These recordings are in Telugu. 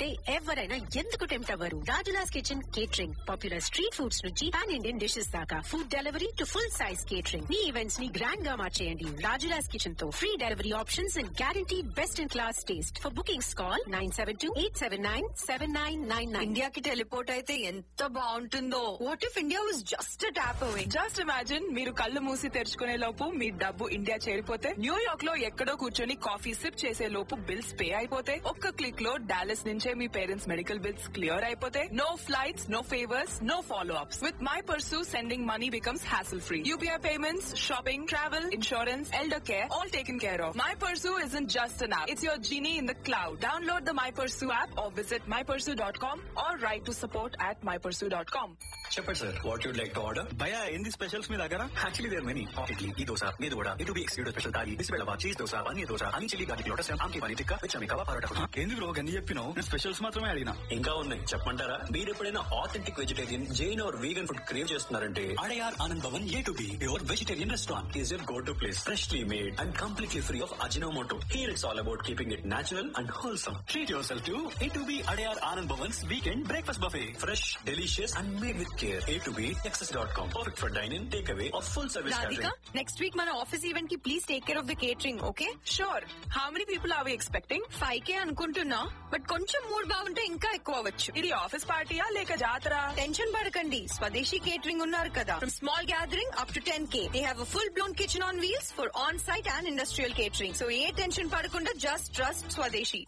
అంటే ఎవరైనా ఎందుకు టెంప్ట్ అవ్వరు Rajula's kitchen catering popular street foods నుంచి పాన్ ఇండియన్ డిషెస్ దాకా food delivery to full size catering మీ ఈవెంట్స్ ని గ్రాండ్ గా మార్చేయండి రాజులాస్ కిచెన్ తో free delivery options and guarantee best in class taste for bookings call nine seven two eight seven nine seven nine nine nine ఇండియాకి టెలిపోర్ట్ అయితే ఎంత బాగుంటుందో what if India was just tap away just imagine మీరు కళ్ళు మూసి తెరుచుకునే లోపు మీ డబ్బు ఇండియా చేరిపోతే న్యూయార్క్ లో ఎక్కడో కూర్చొని కాఫీ సిప్ చేసే లోపు బిల్స్ పే అయిపోతే ఒక్క క్లిక్ లో డాలస్ నుంచే మీ పేరెంట్స్ మెడికల్ బిల్స్ క్లియర్ అయిపోతే no flights no favours no follow ups with MyPursu sending money becomes hassle free UPI payments shopping travel insurance elder care all taken care of MyPursu is in just an app it's your genie in the cloud download the MyPursu app or visit MyPursu dot com or write to support at MyPursu dot com చెప్పండి sir what you'd like to order భయ ఏంది స్పెషల్స్ మీ దగ్గర యాక్చువల్లీ దేర్ మెనీ ఇడ్లీ ఈ దోశ మీద కూడా ఇది బి ఎక్స్క్యూడ్ స్పెషల్ తాలి బిస్బెల్లవా చీజ్ దోశ పన్నీర్ దోశ అని చిల్లీ గార్లిక్ లోటస్ ఆమ్కి పని టిక్కా విచమి కవా పరోటా ఏంది బ్రో గన్ని చెప్పినావు నేను స్పెషల్స్ మాత్రమే అడిగినా ఇంకా ఉన్నాయి చెప్పమంటారా మీరు ఎప్పుడైనా authentic vegetarian Jain or vegan food crave చేస్తున్నారంటే Adyar Anand Bhavan A to B your vegetarian restaurant is your go to place freshly made and completely free of Ajinomoto here it's all about keeping it natural and wholesome treat yourself to A to B Adyar Anand Bhavan's weekend breakfast buffet fresh delicious and made with care A to B access dot com perfect for dining take away or full service Radhika next week మన ఆఫీస్ ఈవెంట్ కి please take care of the catering okay sure how many people are we expecting five K అనుకుంటున్నా బట్ కొంచెం మూడ్ బాగుంటే ఇంకా ఎక్కువ అవ్వచ్చు ఇది ఆఫీస్ పార్టీయా లేక జాతర టెన్షన్ పడకండి స్వదేశీ కేటరింగ్ ఉన్నారు కదా from small gathering up to ten K they have full blown kitchen on wheels for on site and industrial catering so ఏ టెన్షన్ పడకుండా just trust Swadeshi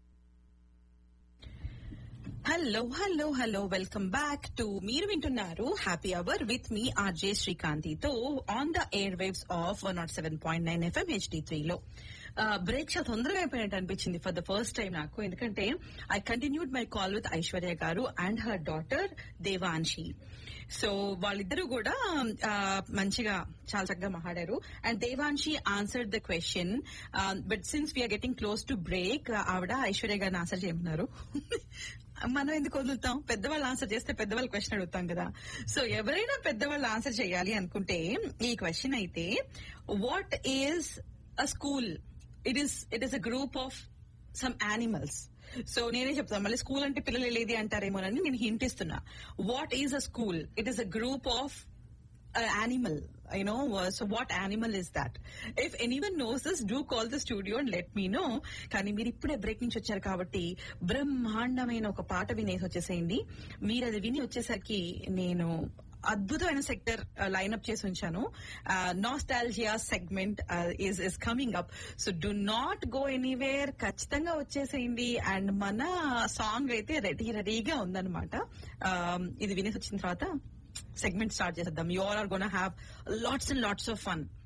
hello hello hello welcome back to మీరు వింటున్నారు హ్యాపీ అవర్ విత్ మీ ఆర్జే శ్రీకాంతితో on the airwaves of one not seven point nine FM HD త్రీలో బ్రేక్ చాలా తొందరగా అయిపోయినట్టు అనిపించింది ఫర్ ద ఫస్ట్ టైం నాకు ఎందుకంటే I continued my call with Aishwarya garu and her daughter Devanshi so వాళ్ళిద్దరూ కూడా ఆ, మంచిగా చాలా చక్కగా మాట్లాడారు and Devanshi answered the question but since we're getting close to break ఆవిడ ఐశ్వర్య గారిని ఆన్సర్ చేయమన్నారు మనం ఎందుకు వదులుతాం పెద్దవాళ్ళు ఆన్సర్ చేస్తే పెద్దవాళ్ళు క్వశ్చన్ అడుగుతాం కదా సో ఎవరైనా పెద్దవాళ్ళు ఆన్సర్ చేయాలి అనుకుంటే ఈ క్వశ్చన్ అయితే what is a school it is it is a group of some animals so నేనే చెప్తాను మళ్ళీ స్కూల్ అంటే పిల్లలు వెళ్ళేది అంటారేమోనని నేను హింట్ ఇస్తున్నా what is a school it is a group of animal you know uh, so what animal is that if anyone knows this do call the studio and let me know కానీ మీరు ఇప్పుడే బ్రేక్ నుంచి వచ్చారు కాబట్టి బ్రహ్మాండమైన ఒక పాట వినేసి వచ్చేసేయండి మీరు అది విని వచ్చేసరికి నేను అద్భుతమైన సెక్టర్ లైన్అప్ చేసి ఉంచాను nostalgia segment is is coming up so do not go anywhere ఖచ్చితంగా వచ్చేసేయండి అండ్ మన సాంగ్ అయితే రెడీ రెడీగా ఉందన్నమాట ఇది వినేసి వచ్చిన తర్వాత సెగ్మెంట్ స్టార్ట్ చేసేద్దాం you all are gonna have lots and lots of fun